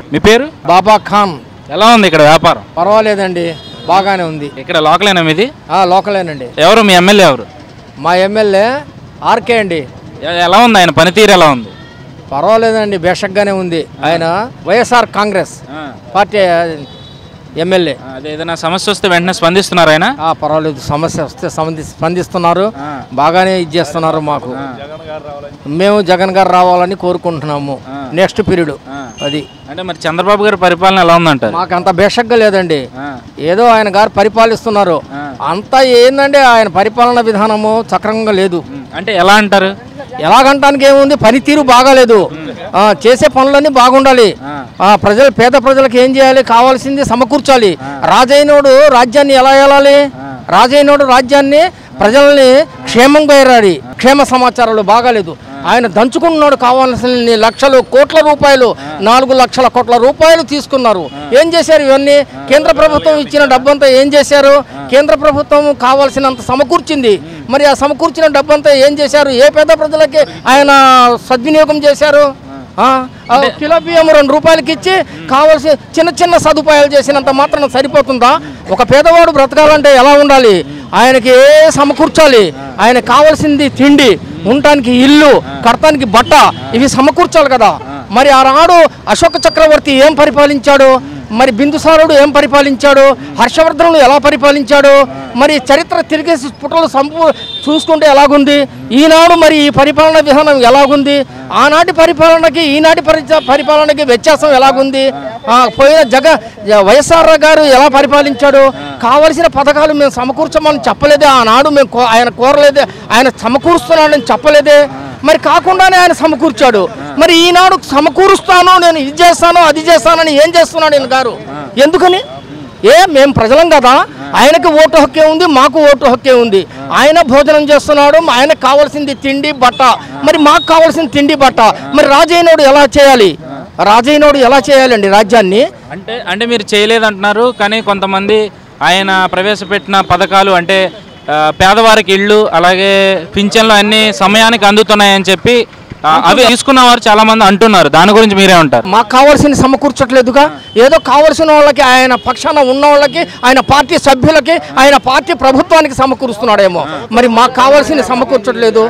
మీ పేరు బాబా ఖాన్ ఎలా ఉంది ఇక్కడ వ్యాపారం పర్వాలేదండి బాగానే ఉంది ఇక్కడ లోకలేనా మీది ఆ, లోకలేనండి ఎవరు మీ ఎమ్మెల్యే ఎవరు మా ఎమ్మెల్యే ఆర్కే అండి ఎ- ఎలా ఉంది ఆయన పనితీరు ఎలా ఉంది పర్వాలేదండి బేషక్గానే ఉంది ఆయన వైఎస్ఆర్ కాంగ్రెస్ పార్టీ ఎమ్మెల్యే అదే ఏదైనా సమస్య వస్తే వెంటనే స్పందిస్తున్నారు ఆయన ఆ, పర్వాలేదు సమస్య వస్తే సంబంధి స్పందిస్తున్నారు బాగానే ఇది చేస్తున్నారు మాకు మేము జగన్ గారు రావాలని కోరుకుంటున్నాము నెక్స్ట్ పీరియడ్ అది అంటే మరి చంద్రబాబు గారి పరిపాలన ఎలా ఉందంటారు మాకు అంత బేషక్గా లేదండి ఏదో ఆయన గారు పరిపాలిస్తున్నారు అంతా ఏందండి ఆయన పరిపాలన విధానము సక్రమంగా లేదు అంటే ఎలా అంటారు ఎలాగంటానికి ఏముంది పనితీరు బాగాలేదు ఆ, చేసే పనులన్నీ బాగుండాలి ఆ, ప్రజలు పేద ప్రజలకు ఏం చేయాలి కావాల్సింది సమకూర్చాలి రాజైనోడు రాజ్యాన్ని ఎలా ఏలాలి రాజైనోడు రాజ్యాన్ని ప్రజల్ని క్షేమంగా ఏరాలి క్షేమ సమాచారాలు బాగాలేదు ఆయన దంచుకుంటున్నాడు కావాల్సిన లక్షలు కోట్ల రూపాయలు నాలుగు లక్షల కోట్ల రూపాయలు తీసుకున్నారు ఏం చేశారు ఇవన్నీ కేంద్ర ప్రభుత్వం ఇచ్చిన డబ్బంతా ఏం చేశారు కేంద్ర ప్రభుత్వం కావాల్సినంత సమకూర్చింది మరి ఆ సమకూర్చిన డబ్బంతా ఏం చేశారు ఏ పేద ప్రజలకి ఆయన సద్వినియోగం చేశారు ఆ, ఆ కిలో బియ్యం రెండు రూపాయలకి ఇచ్చి కావాల్సిన చిన్న చిన్న సదుపాయాలు చేసినంత మాత్రం సరిపోతుందా ఒక పేదవాడు బ్రతకాలంటే ఎలా ఉండాలి ఆయనకి ఏ సమకూర్చాలి ఆయన కావాల్సింది తిండి ఉండటానికి ఇల్లు కడతానికి బట్ట ఇవి సమకూర్చాలి కదా మరి ఆనాడు అశోక చక్రవర్తి ఏం పరిపాలించాడు మరి బిందుసారుడు ఏం పరిపాలించాడు హర్షవర్ధనుడు ఎలా పరిపాలించాడు మరి చరిత్ర తిరిగేసి పుటలు సంపూ చూసుకుంటే ఎలాగుంది ఈనాడు మరి ఈ పరిపాలన విధానం ఎలాగుంది ఆనాటి పరిపాలనకి ఈనాటి పరిచ- పరిపాలనకి వ్యత్యాసం ఎలాగుంది ఆ, పోయిన జగ జ- వైఎస్ఆర్ గారు ఎలా పరిపాలించాడు కావలసిన పథకాలు మేము సమకూర్చమని చెప్పలేదే ఆనాడు మేము కో- ఆయన కోరలేదే ఆయన సమకూరుస్తున్నాడని చెప్పలేదే మరి కాకుండానే ఆయన సమకూర్చాడు మరి ఈనాడు సమకూరుస్తాను నేను ఇది చేస్తాను అది చేస్తానని ఏం చేస్తున్నాడు ఈయన గారు ఎందుకని ఏ మేము ప్రజలం కదా ఆయనకి ఓటు హక్కే ఉంది మాకు ఓటు హక్కే ఉంది ఆయన భోజనం చేస్తున్నాడు ఆయనకు కావాల్సింది తిండి బట్ట మరి మాకు కావాల్సిన తిండి బట్ట మరి రాజైనోడు ఎలా చేయాలి రాజైనోడు ఎలా చేయాలండి రాజ్యాన్ని అంటే అంటే మీరు చేయలేదంటున్నారు కానీ కొంతమంది ఆయన ప్రవేశపెట్టిన పథకాలు అంటే ఆ, పేదవారికి ఇళ్ళు అలాగే పింఛన్లు అన్ని సమయానికి అందుతున్నాయని చెప్పి ఆ, అవి తీసుకున్న వారు చాలా మంది అంటున్నారు దాని గురించి మీరే ఉంటారు మాకు కావాల్సిన సమకూర్చట్లేదుగా ఏదో కావాల్సిన వాళ్ళకి ఆయన పక్షాన ఉన్న వాళ్ళకి ఆయన పార్టీ సభ్యులకి ఆయన పార్టీ ప్రభుత్వానికి సమకూరుస్తున్నాడేమో మరి మాకు కావాల్సిన సమకూర్చట్లేదు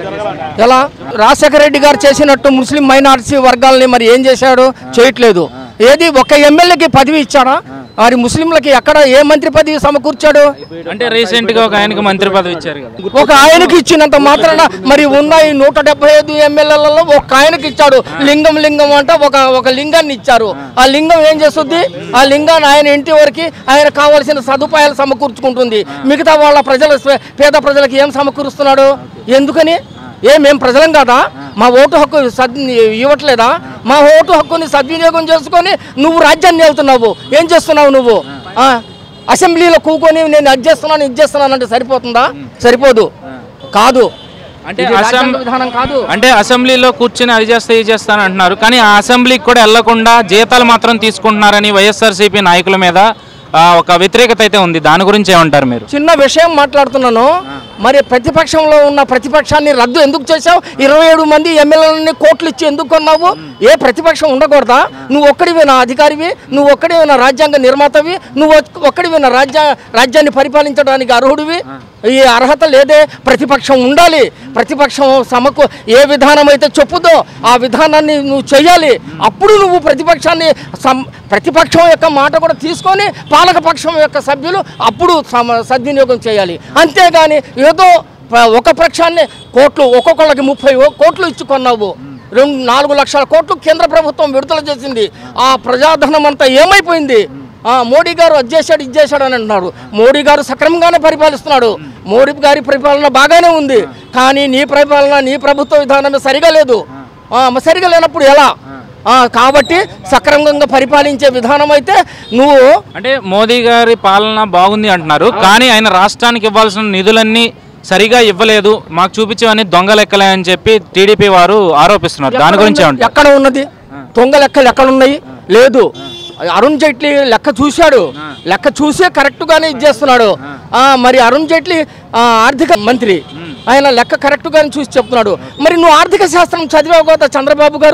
ఎలా రాజశేఖర రెడ్డి గారు చేసినట్టు ముస్లిం మైనారిటీ వర్గాల్ని మరి ఏం చేశాడు చేయట్లేదు ఏది ఒక ఎమ్మెల్యేకి పదవి ఇచ్చాడా మరి ముస్లింలకి ఎక్కడ ఏ మంత్రి పదవి సమకూర్చాడు అంటే రీసెంట్ గా ఒక ఆయనకి మంత్రి పదవి ఇచ్చారు కదా ఒక ఆయనకి ఇచ్చినంత మాత్రాన మరి ఉన్న ఈ నూట డెబ్బై ఐదు ఎమ్మెల్యేలలో ఒక ఆయనకి ఇచ్చాడు లింగం లింగం అంటే ఒక ఒక లింగాన్ని ఇచ్చారు ఆ లింగం ఏం చేస్తుంది ఆ లింగాన్ని ఆయన ఇంటి వరకు ఆయన కావాల్సిన సదుపాయాలు సమకూర్చుకుంటుంది మిగతా వాళ్ళ ప్రజల పేద ప్రజలకు ఏం సమకూరుస్తున్నాడు ఎందుకని ఏ మేము ప్రజలం కాదా మా ఓటు హక్కు సద్ ఇవ్వట్లేదా మా ఓటు హక్కుని సద్వినియోగం చేసుకొని నువ్వు రాజ్యాన్ని వెళ్తున్నావు ఏం చేస్తున్నావు నువ్వు ఆ, అసెంబ్లీలో కూకొని నేను అది చేస్తున్నాను ఇది చేస్తున్నాను అంటే సరిపోతుందా సరిపోదు కాదు అంటే ఇది రాజ్యాంగ అసెంబ్లీ విధానం కాదు అంటే అసెంబ్లీలో కూర్చుని అది చేస్తా ఇది చేస్తాను అంటున్నారు కానీ ఆ అసెంబ్లీకి కూడా వెళ్లకుండా జీతాలు మాత్రం తీసుకుంటున్నారని వైఎస్ఆర్సీపీ నాయకుల మీద ఆ, ఒక వ్యతిరేకత అయితే ఉంది దాని గురించి ఏమంటారు మీరు చిన్న విషయం మాట్లాడుతున్నాను మరి ప్రతిపక్షంలో ఉన్న ప్రతిపక్షాన్ని రద్దు ఎందుకు చేశావు ఇరవై ఏడు మంది ఎమ్మెల్యేలని కోట్లు ఇచ్చి ఎందుకు కొన్నావు ఏ ప్రతిపక్షం ఉండకూడదా నువ్వు ఒక్కడివి నా అధికారివి నువ్వు ఒక్కడివి నా రాజ్యాంగ నిర్మాతవి నువ్వు ఒక్- ఒక్కడివి నా రాజ్యా రాజ్యాన్ని పరిపాలించడానికి అర్హుడివి ఈ అర్హత లేదే ప్రతిపక్షం ఉండాలి ప్రతిపక్షం సమకు ఏ విధానం అయితే చెప్పుదో ఆ విధానాన్ని నువ్వు చేయాలి అప్పుడు నువ్వు ప్రతిపక్షాన్ని సం ప్రతిపక్షం యొక్క మాట కూడా తీసుకొని పాలకపక్షం యొక్క సభ్యులు అప్పుడు సమ సద్వినియోగం చేయాలి అంతేగాని ఏదో ప- ఒక పక్షాన్ని కోట్లు ఒక్కొక్కళ్ళకి ముప్పై ఓ- కోట్లు ఇచ్చుకున్నావు రెండు నాలుగు లక్షల కోట్లు కేంద్ర ప్రభుత్వం విడుదల చేసింది ఆ ప్రజాధనం అంతా ఏమైపోయింది ఆ, మోడీ గారు అది చేశాడు ఇది చేశాడు అని అంటున్నారు మోడీ గారు సక్రమంగానే పరిపాలిస్తున్నాడు మోడీ గారి పరిపాలన బాగానే ఉంది కానీ నీ పరిపాలన నీ ప్రభుత్వ విధానమే సరిగా లేదు ఆ, మరి సరిగా లేనప్పుడు ఎలా ఆ, కాబట్టి సక్రమంగా పరిపాలించే విధానం అయితే నువ్వు అంటే మోదీ గారి పాలన బాగుంది అంటున్నారు కానీ ఆయన రాష్ట్రానికి ఇవ్వాల్సిన నిధులన్నీ సరిగా ఇవ్వలేదు మాకు చూపించేవన్నీ దొంగ లెక్కలే అని చెప్పి టీడీపీ వారు ఆరోపిస్తున్నారు దాని గురించి ఏమంటారు ఎక్కడ ఉన్నది దొంగ లెక్కలు ఎక్కడ ఉన్నాయి లేదు అరుణ్ జైట్లీ లెక్క చూశాడు లెక్క చూసే కరెక్ట్ గానే ఇది చేస్తున్నాడు ఆ, మరి అరుణ్ జైట్లీ ఆ, ఆర్థిక మంత్రి ఆయన లెక్క కరెక్ట్ గానే చూసి చెప్తున్నాడు మరి నువ్వు ఆర్థిక శాస్త్రం చదివావు కదా చంద్రబాబు గారు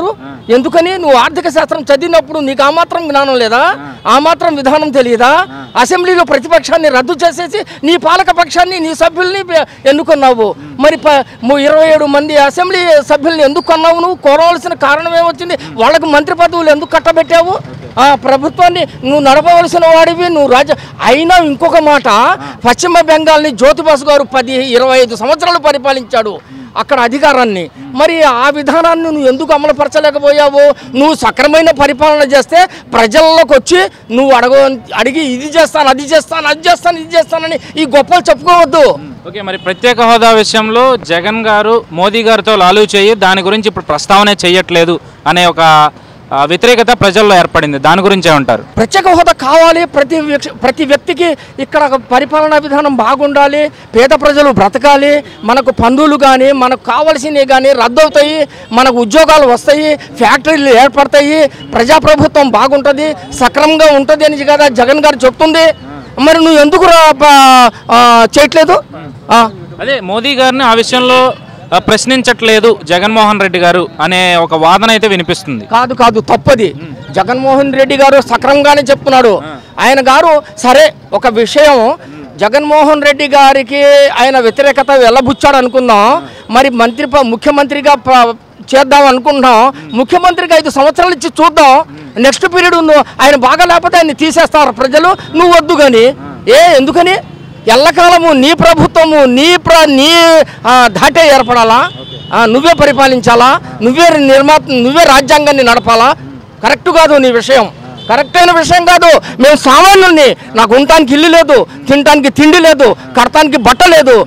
ఎందుకని నువ్వు ఆర్థిక శాస్త్రం చదివినప్పుడు నీకు ఆ మాత్రం జ్ఞానం లేదా ఆ మాత్రం విధానం తెలియదా అసెంబ్లీలో ప్రతిపక్షాన్ని రద్దు చేసేసి నీ పాలక పక్షాన్ని నీ సభ్యుల్ని పె- ఎన్నుకున్నావు మరి ప- ము- ఇరవై ఏడు మంది అసెంబ్లీ సభ్యుల్ని ఎందుకు కొన్నావు నువ్వు కోరవలసిన కారణం ఏమొచ్చింది వాళ్ళకు మంత్రి పదవులు ఎందుకు కట్టబెట్టావు ఆ ప్రభుత్వాన్ని నువ్వు నడపవలసిన వాడివి నువ్వు రాజ్య అయినా ఇంకొక మాట పశ్చిమ బెంగాల్ని జ్యోతిబాసు గారు పది ఇరవై ఐదు సంవత్సరాలు పరిపాలించాడు అక్కడ అధికారాన్ని మరి ఆ విధానాన్ని నువ్వు ఎందుకు అమలుపరచలేకపోయావు నువ్వు సక్రమైన పరిపాలన చేస్తే ప్రజల్లోకి వచ్చి నువ్వు అడగ అడిగి ఇది చేస్తాను అది చేస్తాను అది చేస్తాను ఇది చేస్తానని ఈ గొప్పలు చెప్పుకోవద్దు ఓకే మరి ప్రత్యేక హోదా విషయంలో జగన్ గారు మోదీ గారితో లాలు చేయి దాని గురించి ఇప్పుడు ప్రస్తావనే చేయట్లేదు అనే ఒక ఆ, వ్యతిరేకత ప్రజల్లో ఏర్పడింది దాని గురించి ఏమంటారు ప్రత్యేక హోదా కావాలి ప్రతి వ్యక్ష- ప్రతి వ్యక్తికి ఇక్కడ ఒక పరిపాలనా విధానం బాగుండాలి పేద ప్రజలు బ్రతకాలి మనకు పన్నులు కానీ మనకు కావలసినవి కానీ రద్దవుతాయి మనకు ఉద్యోగాలు వస్తాయి ఫ్యాక్టరీలు ఏర్పడతాయి ప్రజాప్రభుత్వం బాగుంటుంది సక్రమంగా ఉంటుంది అని కదా జగన్ గారు చెప్తుంది మరి నువ్వు ఎందుకు రా- ప- ఆ, చేయట్లేదు ఆ. అదే మోదీ గారిని ఆ విషయంలో ఆ, ప్రశ్నించట్లేదు జగన్మోహన్ రెడ్డి గారు అనే ఒక వాదన అయితే వినిపిస్తుంది కాదు కాదు తప్పది జగన్మోహన్ రెడ్డి గారు సక్రమంగానే చెప్తున్నాడు ఆయన గారు సరే ఒక విషయం జగన్మోహన్ రెడ్డి గారికి ఆయన వ్యతిరేకత వెళ్ళబుచ్చాడు అనుకుందాం మరి మంత్రి ప- ముఖ్యమంత్రిగా ప- చేద్దాం అనుకుంటున్నాం ముఖ్యమంత్రికి ఐదు సంవత్సరాలు ఇచ్చి చూద్దాం నెక్స్ట్ పీరియడ్ ఆయన బాగా లేకపోతే ఆయన తీసేస్తారు ప్రజలు నువ్వు వద్దు కానీ ఏ ఎందుకని ఎల్లకాలము నీ ప్రభుత్వము నీ ప్ర నీ ఆ, ధాటే ఏర్పడాలా ఆ, నువ్వే పరిపాలించాలా నువ్వే నిర్మా నువ్వే రాజ్యాంగాన్ని నడపాలా కరెక్ట్ కాదు నీ విషయం కరెక్ట్ అయిన విషయం కాదు మేము సామాన్యుల్ని నాకు ఉండటానికి ఇల్లు లేదు తినటానికి తిండి లేదు కడటానికి బట్ట లేదు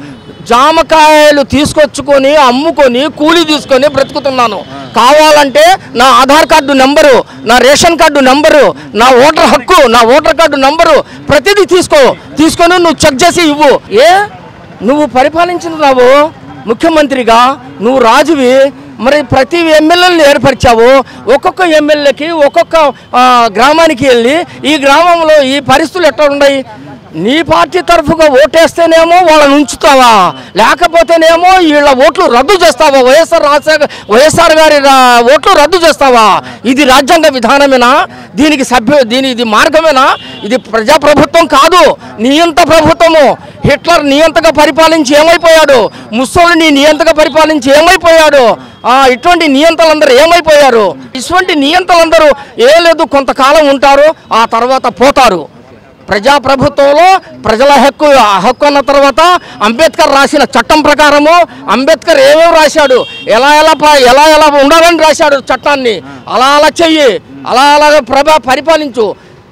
జామకాయలు తీసుకొచ్చుకొని అమ్ముకొని కూలీ తీసుకొని బ్రతుకుతున్నాను కావాలంటే నా ఆధార్ కార్డు నెంబరు నా రేషన్ కార్డు నెంబరు నా ఓటర్ హక్కు నా ఓటర్ కార్డు నెంబరు ప్రతిదీ తీసుకో తీసుకొని నువ్వు చెక్ చేసి ఇవ్వు ఏ నువ్వు పరిపాలించినావు ముఖ్యమంత్రిగా నువ్వు రాజువి మరి ప్రతి ఎమ్మెల్యేలను ఏర్పరిచావు ఒక్కొక్క ఎమ్మెల్యేకి ఒక్కొక్క ఆ, గ్రామానికి వెళ్ళి ఈ గ్రామంలో ఈ పరిస్థితులు ఎట్లా ఉన్నాయి నీ పార్టీ తరఫుగా ఓటేస్తేనేమో వాళ్ళని ఉంచుతావా లేకపోతేనేమో వీళ్ళ ఓట్లు రద్దు చేస్తావా వైఎస్ఆర్ రాజశేఖర వైఎస్ఆర్ గారి రా- ఓట్లు రద్దు చేస్తావా ఇది రాజ్యాంగ విధానమేనా దీనికి సభ్యు దీని ఇది మార్గమేనా ఇది ప్రజాప్రభుత్వం కాదు నియంత ప్రభుత్వము హిట్లర్ నియంతగా పరిపాలించి ఏమైపోయాడు ముస్సోలిని నియంతగా పరిపాలించి ఏమైపోయాడు ఆ ఇటువంటి నియంతలందరూ ఏమైపోయారు ఇటువంటి నియంతలందరూ ఏ లేదు కొంతకాలం ఉంటారు ఆ తర్వాత పోతారు ప్రజాప్రభుత్వంలో ప్రజల హక్కు ఆ హక్కు అన్న తర్వాత అంబేద్కర్ రాసిన చట్టం ప్రకారము అంబేద్కర్ ఏమేమి రాశాడు ఎలా ఎలా ప- ఎలా ఎలా ఉండాలని రాశాడు చట్టాన్ని అలా అలా చెయ్యి అలా అలా ప్రభా పరిపాలించు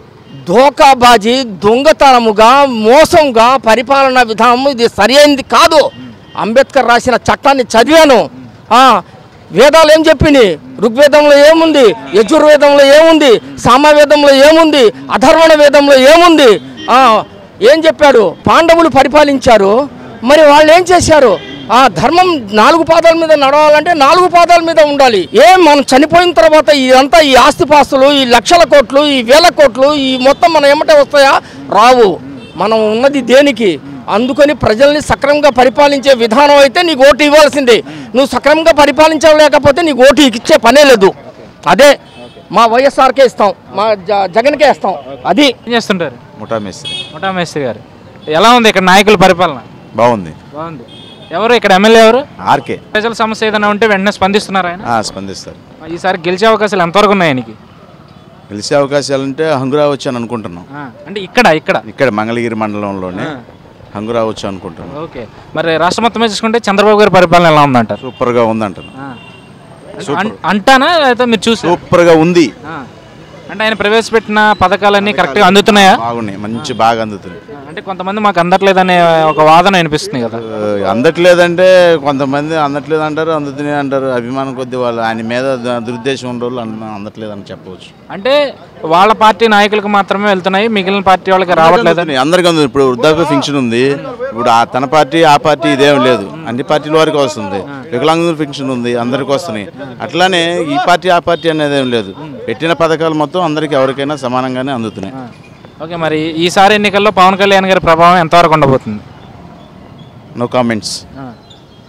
ధోకాబాజీ దొంగతనముగా మోసంగా పరిపాలనా విధానం ఇది సరి అయింది కాదు అంబేద్కర్ రాసిన చట్టాన్ని చదివాను ఆ, వేదాలు ఏం చెప్పింది ఋగ్వేదంలో ఏముంది యజుర్వేదంలో ఏముంది సామవేదంలో ఏముంది అధర్వణ వేదంలో ఏముంది ఆ, ఏం చెప్పాడు పాండవులు పరిపాలించారు మరి వాళ్ళు ఏం చేశారు ఆ ధర్మం నాలుగు పాదాల మీద నడవాలంటే నాలుగు పాదాల మీద ఉండాలి ఏం మనం చనిపోయిన తర్వాత ఇదంతా ఈ ఆస్తిపాస్తులు ఈ లక్షల కోట్లు ఈ వేల కోట్లు ఈ మొత్తం మనం ఏమంటే వస్తాయా రావు మనం ఉన్నది దేనికి అందుకని ప్రజల్ని సక్రమంగా పరిపాలించే విధానం అయితే నీకు ఓటు ఇవ్వాల్సిందే నువ్వు సక్రమంగా పరిపాలించలేకపోతే నీకు ఓటు ఇచ్చే పనే లేదు అదే మా వైఎస్ఆర్కే ఇస్తాం మా జ జగన్కే ఇస్తాం అది ఏం చేస్తుంటారు ముఠా మేస్త్రి ముఠా మేస్త్రి గారు ఎలా ఉంది ఇక్కడ నాయకుల పరిపాలన బాగుంది బాగుంది ఎవరు ఇక్కడ ఎమ్మెల్యే ఎవరు ఆర్కే ప్రజల సమస్య ఏదైనా ఉంటే వెంటనే స్పందిస్తున్నారు ఆయన ఆ, స్పందిస్తారు ఈసారి గెలిచే అవకాశాలు ఎంతవరకు ఉన్నాయి ఆయనకి గెలిచే అవకాశాలు అంటే హంగురా వచ్చు అని అనుకుంటున్నాం ఆ, అంటే ఇక్కడ ఇక్కడ ఇక్కడ మంగళగిరి మండలంలోనే హంగురా వచ్చు అనుకుంటున్నాం ఓకే మరి రాష్ట్రం మొత్తం మీద చూసుకుంటే చంద్రబాబు గారి పరిపాలన ఎలా ఉందంటారు సూపర్గా ఉందంటాను ఆ. అన్- అంటానా లేకపోతే మీరు చూసి సూపర్గా ఉంది అంటే ఆయన ప్రవేశపెట్టిన పథకాలన్నీ కరెక్ట్గా అందుతున్నాయా బాగున్నాయి మంచి బాగా అందుతుంది ఆ, అంటే కొంతమంది మాకు అందట్లేదనే ఒక వాదన వినిపిస్తుంది కదా ఆ, అందట్లేదంటే కొంతమంది అందట్లేదు అంటారు అందుతున్నాయి అంటారు అభిమానం కొద్ది వాళ్ళు ఆయన మీద ద- దురుద్దేశం ఉన్న వాళ్ళు అన్న- అందట్లేదని చెప్పవచ్చు అంటే వాళ్ళ పార్టీ నాయకులకు మాత్రమే వెళ్తున్నాయి మిగిలిన పార్టీ వాళ్ళకి రావట్లేదు అందుతున్నాయి. అందరికీ అందుతుంది ఇప్పుడు వృద్ధాప్య ఫింక్షన్ ఉంది ఇప్పుడు ఆ తన పార్టీ ఆ పార్టీ ఇదేం లేదు అన్ని పార్టీల వారికి వస్తుంది వికలాంగుల ఫింక్షన్ ఉంది అందరికి వస్తున్నాయి అట్లానే ఈ పార్టీ ఆ పార్టీ అనేది ఏం లేదు పెట్టిన పథకాలు మొత్తం అందరికి ఎవరికైనా సమానంగానే అందుతున్నాయి ఓకే మరి ఈసారి ఎన్నికల్లో పవన్ కళ్యాణ్ గారి ప్రభావం ఎంతవరకు ఉండబోతుంది నో కామెంట్స్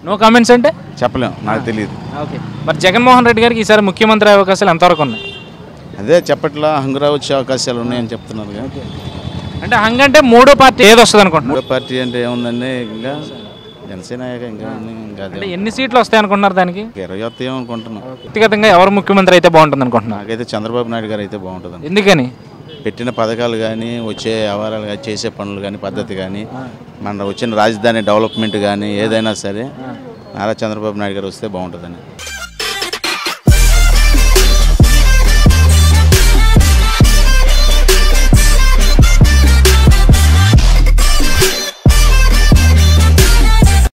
నో కామెంట్స్ అంటే చెప్పలేం నాకు తెలియదు ఓకే మరి జగన్మోహన్ రెడ్డి గారికి ఈసారి ముఖ్యమంత్రి అయ్యే అవకాశాలు ఎంతవరకు ఉన్నాయి అదే చెప్పట్లా హంగురా వచ్చే అవకాశాలు ఉన్నాయని చెప్తున్నారు కానీ అంటే హంగ్ అంటే మూడో పార్టీ ఏది వస్తుంది అనుకుంటున్నారు మూడో పార్టీ అంటే ఏముందండి ఇంకా జనసేన ఇంకా ఉంది, ఇంకా అదే అంటే ఎన్ని సీట్లు వస్తాయి అనుకుంటున్నారు దానికి ఇరవై వస్తాయి ఏమనుకుంటున్నాం వ్యక్తిగతంగా ఎవరు ముఖ్యమంత్రి అయితే బాగుంటుంది అనుకుంటున్నారు నాకైతే చంద్రబాబు నాయుడు గారు అయితే బాగుంటుందండి ఎందుకని పెట్టిన పథకాలు కానీ వచ్చే వ్యవహారాలు కానీ చేసే పనులు కానీ పద్ధతి కానీ మన వచ్చిన రాజధాని డెవలప్మెంట్ కానీ ఏదైనా సరే నారా చంద్రబాబు నాయుడు గారు వస్తే బాగుంటుందని